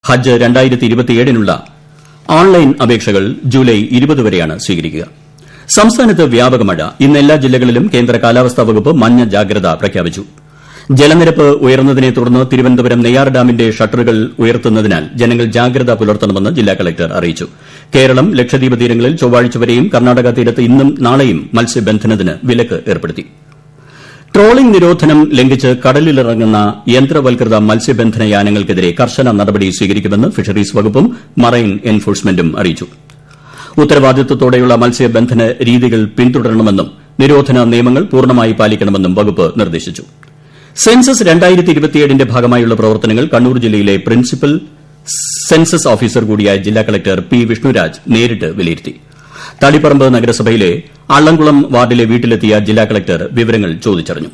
ഹജ്ജ് നുള്ള ഓൺലൈൻ അപേക്ഷകൾ ജൂലൈ വരെയാണ് സ്വീകരിക്കുക സംസ്ഥാനത്ത് വ്യാപക മഴ ഇന്ന് എല്ലാ ജില്ലകളിലും കേന്ദ്ര കാലാവസ്ഥാ വകുപ്പ് മഞ്ഞ ജാഗ്രത പ്രഖ്യാപിച്ചു ജലനിരപ്പ് ഉയർന്നതിനെ തുടർന്ന് തിരുവനന്തപുരം നെയ്യാർ ഡാമിന്റെ ഷട്ടറുകൾ ഉയർത്തുന്നതിനാൽ ജനങ്ങൾ ജാഗ്രത പുലർത്തണമെന്ന് ജില്ലാ കളക്ടർ അറിയിച്ചു കേരളം ലക്ഷദ്വീപ് തീരങ്ങളിൽ ചൊവ്വാഴ്ച വരെയും കർണാടക തീരത്ത് ഇന്നും നാളെയും മത്സ്യബന്ധനത്തിന് വിലക്ക് ഏർപ്പെടുത്തി ട്രോളിംഗ് നിരോധനം ലംഘിച്ച് കടലിലിറങ്ങുന്ന യന്ത്രവൽകൃത മത്സ്യബന്ധന യാനങ്ങൾക്കെതിരെ കർശന നടപടി സ്വീകരിക്കുമെന്ന് ഫിഷറീസ് വകുപ്പും മറൈൻ എൻഫോഴ്സ്മെന്റും അറിയിച്ചു ഉത്തരവാദിത്തത്തോടെയുള്ള മത്സ്യബന്ധന രീതികൾ പിന്തുടരണമെന്നും നിരോധന നിയമങ്ങൾ പൂർണ്ണമായി പാലിക്കണമെന്നും വകുപ്പ് നിർദ്ദേശിച്ചു സെൻസസ് ന്റെ ഭാഗമായുള്ള പ്രവർത്തനങ്ങൾ കണ്ണൂർ ജില്ലയിലെ പ്രിൻസിപ്പൽ സെൻസസ് ഓഫീസർ കൂടിയായ ജില്ലാ കളക്ടർ പി വിഷ്ണുരാജ് നേരിട്ട് വിലയിരുത്തി തളിപ്പറമ്പ് നഗരസഭയിലെ അള്ളംകുളം വാർഡിലെ വീട്ടിലെത്തിയ ജില്ലാ കളക്ടർ വിവരങ്ങൾ ചോദിച്ചറിഞ്ഞു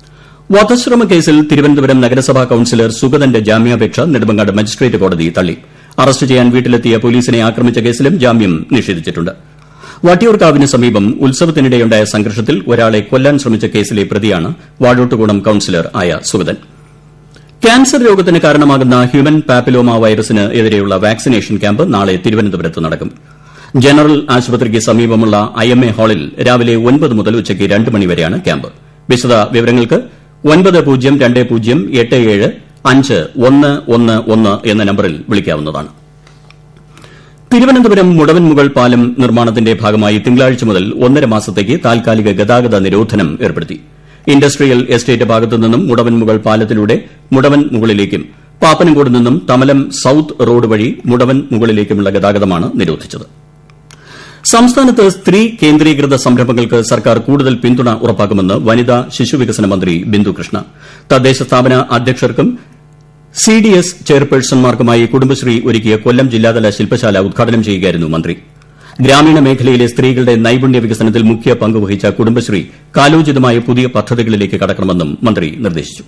വധശ്രമ കേസിൽ തിരുവനന്തപുരം നഗരസഭാ കൌൺസിലർ സുഗതന്റെ ജാമ്യാപേക്ഷ നെടുമങ്ങാട് മജിസ്ട്രേറ്റ് കോടതി തള്ളി അറസ്റ്റ് ചെയ്യാൻ വീട്ടിലെത്തിയ പോലീസിനെ ആക്രമിച്ച കേസിലും ജാമ്യം നിഷേധിച്ചിട്ടുണ്ട് വട്ടിയൂർക്കാവിന് സമീപം ഉത്സവത്തിനിടെയുണ്ടായ സംഘർഷത്തിൽ ഒരാളെ കൊല്ലാൻ ശ്രമിച്ച കേസിലെ പ്രതിയാണ് വാഴോട്ടുകോണം കൌൺസിലർ ആയ സുഗതൻ ക്യാൻസർ രോഗത്തിന് കാരണമാകുന്ന ഹ്യൂമൻ പാപ്പിലോമ വൈറസിന് എതിരെയുള്ള വാക്സിനേഷൻ ക്യാമ്പ് നാളെ തിരുവനന്തപുരത്ത് നടക്കും ജനറൽ ആശുപത്രിക്ക് സമീപമുള്ള ഐ എം എ ഹാളിൽ രാവിലെ ഒൻപത് മുതൽ ഉച്ചയ്ക്ക് രണ്ട് മണിവരെയാണ് ക്യാമ്പ് വിശദ വിവരങ്ങൾക്ക് ഒൻപത് പൂജ്യം രണ്ട് പൂജ്യം എട്ട് ഏഴ് അഞ്ച് ഒന്ന് ഒന്ന് ഒന്ന് എന്ന നമ്പറിൽ വിളിക്കാവുന്നതാണ് തിരുവനന്തപുരം മുടവൻമുകൾ പാലം നിർമ്മാണത്തിന്റെ ഭാഗമായി തിങ്കളാഴ്ച മുതൽ ഒന്നര മാസത്തേക്ക് താൽക്കാലിക ഗതാഗത നിരോധനം ഏർപ്പെടുത്തി ഇൻഡസ്ട്രിയൽ എസ്റ്റേറ്റ് ഭാഗത്തുനിന്നും മുടവൻമുകൾ പാലത്തിലൂടെ മുടവൻ മുകളിലേക്കും പാപ്പനംകോട് നിന്നും തമലം സൌത്ത് റോഡ് വഴി മുടവൻ മുകളിലേക്കുമുള്ള ഗതാഗതമാണ് നിരോധിച്ചത് സംസ്ഥാനത്ത് സ്ത്രീ കേന്ദ്രീകൃത സംരംഭങ്ങൾക്ക് സർക്കാർ കൂടുതൽ പിന്തുണ ഉറപ്പാക്കുമെന്ന് വനിതാ ശിശുവികസന മന്ത്രി ബിന്ദുകൃഷ്ണ തദ്ദേശ സ്ഥാപന അധ്യക്ഷർക്കും സി ഡി എസ് ചെയർപേഴ്സൺമാർക്കുമായി കുടുംബശ്രീ ഒരുക്കിയ കൊല്ലം ജില്ലാതല ശില്പശാല ഉദ്ഘാടനം ചെയ്യുകയായിരുന്നു മന്ത്രി ഗ്രാമീണ മേഖലയിലെ സ്ത്രീകളുടെ നൈപുണ്യ വികസനത്തിൽ മുഖ്യ പങ്കുവഹിച്ച കുടുംബശ്രീ കാലോചിതമായ പുതിയ പദ്ധതികളിലേക്ക് കടക്കണമെന്നും മന്ത്രി നിർദ്ദേശിച്ചു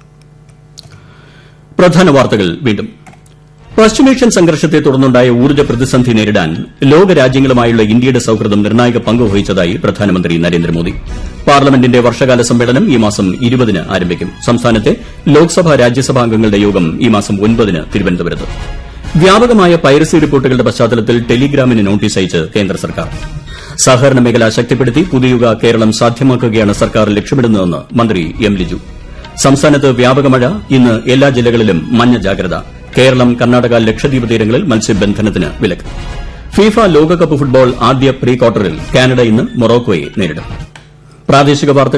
പ്രധാന വാർത്തകൾ വീണ്ടും പശ്ചിമേഷ്യൻ സംഘർഷത്തെ തുടർന്നുണ്ടായ ഊർജ്ജ പ്രതിസന്ധി നേരിടാൻ ലോകരാജ്യങ്ങളുമായുള്ള ഇന്ത്യയുടെ സൌഹൃദം നിർണായക പങ്ക് വഹിച്ചതായി പ്രധാനമന്ത്രി നരേന്ദ്രമോദി പാർലമെന്റിന്റെ വർഷകാല സമ്മേളനം ഈ മാസം ഇരുപതിന് ആരംഭിക്കും സംസ്ഥാനത്തെ ലോക്സഭാ രാജ്യസഭാ അംഗങ്ങളുടെ യോഗം ഈ മാസം ഒൻപതിന് തിരുവനന്തപുരത്ത് വ്യാപകമായ പൈറസി റിപ്പോർട്ടുകളുടെ പശ്ചാത്തലത്തിൽ ടെലിഗ്രാമിന് നോട്ടീസ് അയച്ച് കേന്ദ്ര സർക്കാർ സഹകരണ മേഖല ശക്തിപ്പെടുത്തി പുതുയുഗ കേരളം സാധ്യമാക്കുകയാണ് സർക്കാർ ലക്ഷ്യമിടുന്നതെന്ന് മന്ത്രി എം ലിജു സംസ്ഥാനത്ത് വ്യാപക മഴ ഇന്ന് എല്ലാ ജില്ലകളിലും മഞ്ഞ ജാഗ്രത കേരളം കർണാടക ലക്ഷദ്വീപ് തീരങ്ങളിൽ മത്സ്യബന്ധനത്തിന് വിലക്ക് ഫിഫ ലോകകപ്പ് ഫുട്ബോൾ ആദ്യ പ്രീ ക്വാർട്ടറിൽ കാനഡ ഇന്ന് മൊറോക്കോയെ നേരിടും പ്രാദേശിക വാർത്തകൾ